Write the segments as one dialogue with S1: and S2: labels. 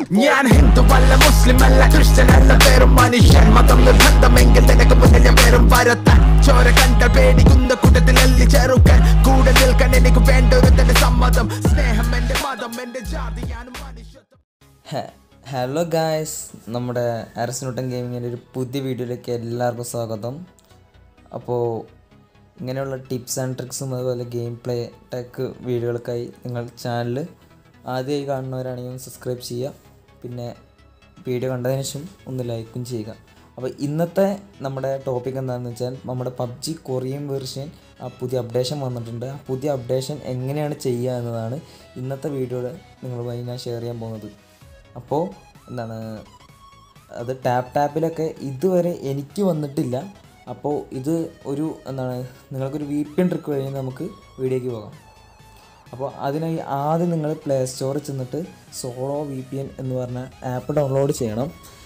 S1: ഞാൻ ഹിന്ദു അല്ല മുസ്ലിം അല്ല ക്രിസ്ത്യൻ അല്ല പേരും മനുഷ്യൻ മതം നിർബന്ധമെങ്കിൽ നിനക്ക് മുന്നിൽ ഞാൻ പേരും പരത്താൻ ചോര കണ്ട പേടിക്കുന്ന കൂട്ടത്തിൽ അല്ലി ചെറുക്കൻ കൂടെ നിൽക്കാൻ എനിക്ക് വേണ്ട ഒരു തന്നെ സമ്മതം സ്നേഹം എന്റെ മതം എന്റെ ജാതിയാണ് മനുഷ്യത്വം
S2: ഹലോ ഗായ്സ് നമ്മുടെ അരസനൂട്ടൻ ഗെയിമിങ്ങിൻ്റെ ഒരു പുതിയ വീഡിയോയിലേക്ക് എല്ലാവർക്കും സ്വാഗതം അപ്പോൾ ഇങ്ങനെയുള്ള ടിപ്സ് ആൻഡ് ട്രിക്സും അതുപോലെ ഗെയിം പ്ലേ ടെക് വീഡിയോകൾക്കായി നിങ്ങൾ ചാനൽ ആദ്യമായി കാണുന്നവരാണെങ്കിൽ ഒന്ന് സബ്സ്ക്രൈബ് ചെയ്യുക പിന്നെ വീഡിയോ കണ്ടതിന് ശേഷം ഒന്ന് ലൈക്കും ചെയ്യുക അപ്പോൾ ഇന്നത്തെ നമ്മുടെ ടോപ്പിക് എന്താണെന്ന് വെച്ചാൽ നമ്മുടെ പബ്ജി കൊറിയൻ വെർഷൻ ആ പുതിയ അപ്ഡേഷൻ വന്നിട്ടുണ്ട് ആ പുതിയ അപ്ഡേഷൻ എങ്ങനെയാണ് ചെയ്യുക എന്നതാണ് ഇന്നത്തെ വീഡിയോയിൽ നിങ്ങളുമായി ഞാൻ ഷെയർ ചെയ്യാൻ പോകുന്നത് അപ്പോൾ എന്താണ് അത് ടാപ്പ് ടാപ്പിലൊക്കെ ഇതുവരെ എനിക്ക് വന്നിട്ടില്ല അപ്പോൾ ഇത് ഒരു എന്താണ് നിങ്ങൾക്കൊരു വി പി എൻ ട്രിക്ക് വഴി നമുക്ക് വീഡിയോയ്ക്ക് പോകാം അപ്പോൾ അതിനായി ആദ്യം നിങ്ങൾ പ്ലേ സ്റ്റോറിൽ ചെന്നിട്ട് സോളോ വി പി എൻ എന്ന് പറഞ്ഞ ആപ്പ് ഡൗൺലോഡ് ചെയ്യണം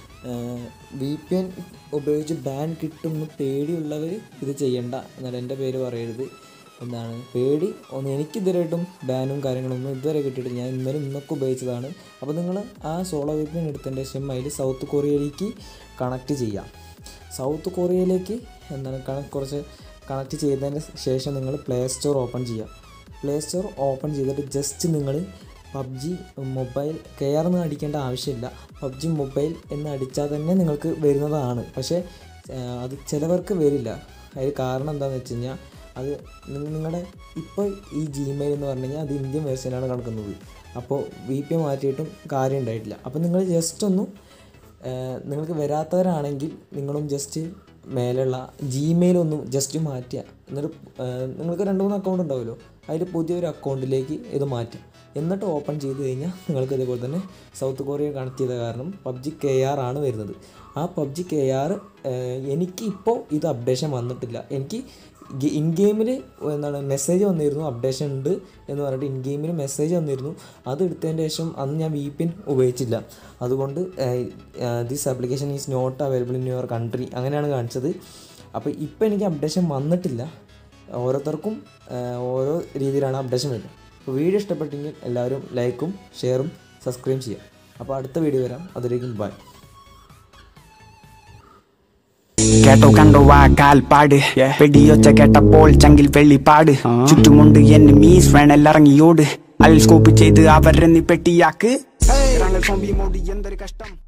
S2: വി പി എൻ ഉപയോഗിച്ച് ബാൻ കിട്ടുമെന്ന് പേടിയുള്ളവർ ഇത് ചെയ്യണ്ട എന്നാൽ എൻ്റെ പേര് പറയരുത് എന്താണ് പേടി ഒന്ന് എനിക്കിതുവരെയായിട്ടും ബാനും കാര്യങ്ങളൊന്നും ഇതുവരെ കിട്ടിയിട്ടില്ല ഞാൻ ഇന്നലെ ഇന്നൊക്കെ ഉപയോഗിച്ചതാണ് അപ്പോൾ നിങ്ങൾ ആ സോളോ വി പി എൻ എടുത്തതിൻ്റെ ശേഷം അതിൽ സൗത്ത് കൊറിയയിലേക്ക് കണക്ട് ചെയ്യാം സൗത്ത് കൊറിയയിലേക്ക് എന്താണ് കണക്ക് കുറച്ച് കണക്ട് ചെയ്തതിന് ശേഷം നിങ്ങൾ പ്ലേ സ്റ്റോർ ഓപ്പൺ ചെയ്യുക പ്ലേ സ്റ്റോർ ഓപ്പൺ ചെയ്തിട്ട് ജസ്റ്റ് നിങ്ങൾ പബ്ജി മൊബൈൽ കെയർ എന്ന് അടിക്കേണ്ട ആവശ്യമില്ല പബ്ജി മൊബൈൽ എന്ന് അടിച്ചാൽ തന്നെ നിങ്ങൾക്ക് വരുന്നതാണ് പക്ഷേ ആ, അത് ചിലവർക്ക് വരില്ല അതിന് കാരണം എന്താണെന്ന് വെച്ച് കഴിഞ്ഞാൽ അത് നി- നിങ്ങളുടെ ഇപ്പോൾ ഈ ജിമെയിൽ എന്ന് പറഞ്ഞു കഴിഞ്ഞാൽ അത് ഇന്ത്യൻ വേർഷനാണ് കിടക്കുന്നത് അപ്പോൾ വി പി മാറ്റിയിട്ടും കാര്യം ഉണ്ടായിട്ടില്ല അപ്പോൾ നിങ്ങൾ ജസ്റ്റ് ഒന്ന് ഏഹ് നിങ്ങൾക്ക് വരാത്തവരാണെങ്കിൽ നിങ്ങളും ജസ്റ്റ് മേലുള്ള ജിമെയിൽ ഒന്ന് ജസ്റ്റ് മാറ്റുക എന്നിട്ട് ഏഹ് നിങ്ങൾക്ക് രണ്ട് മൂന്ന് അക്കൗണ്ട് ഉണ്ടാവുമല്ലോ അതിൽ പുതിയൊരു അക്കൗണ്ടിലേക്ക് ഇത് മാറ്റുക എന്നിട്ട് ഓപ്പൺ ചെയ്ത് കഴിഞ്ഞാൽ നിങ്ങൾക്ക് ഇതേപോലെ തന്നെ സൗത്ത് കൊറിയ കണക്ട് ചെയ്ത കാരണം പബ്ജി കെ ആർ ആണ് വരുന്നത് ആ പബ്ജി കെ ആർ എനിക്ക് ഇപ്പോൾ ഇത് അപ്ഡേഷൻ വന്നിട്ടില്ല എനിക്ക് ഇൻ ഗെയിമിൽ എന്താണ് മെസ്സേജ് വന്നിരുന്നു അപ്ഡേഷൻ ഉണ്ട് എന്ന് പറഞ്ഞിട്ട് ഇൻ ഗെയിമിൽ മെസ്സേജ് വന്നിരുന്നു അത് എടുത്തതിന് ശേഷം അന്ന് ഞാൻ വി പിൻ ഉപയോഗിച്ചില്ല അതുകൊണ്ട് this application is not available in your country അങ്ങനെയാണ് കാണിച്ചത് അപ്പോൾ ഇപ്പോൾ എനിക്ക് അപ്ഡേഷൻ വന്നിട്ടില്ല ഓരോരുത്തർക്കും ഏഹ്, ഓരോ രീതിയിലാണ് അപ്ഡേഷൻ വരുന്നത് അപ്പോൾ വീഡിയോ ഇഷ്ടപ്പെട്ടെങ്കിൽ എല്ലാവരും ലൈക്കും ഷെയറും സബ്സ്ക്രൈബ് ചെയ്യാം അപ്പോൾ അടുത്ത വീഡിയോ വരാം അതിലേക്കും ബൈ
S3: കേട്ടോ കണ്ടോ ആ കാൽപ്പാട് വെടിയൊച്ച കേട്ടപ്പോൾ ചങ്കിൽ വെള്ളിപ്പാട് ചുറ്റുമുണ്ട് എന്നെ മീസ് വേണലിറങ്ങിയോട് അൽ സ്കോപ്പ് ചെയ്ത് അവരെ നീ പെട്ടിയാക്ക് സോംബി മോഡ് എന്തൊരു കഷ്ടം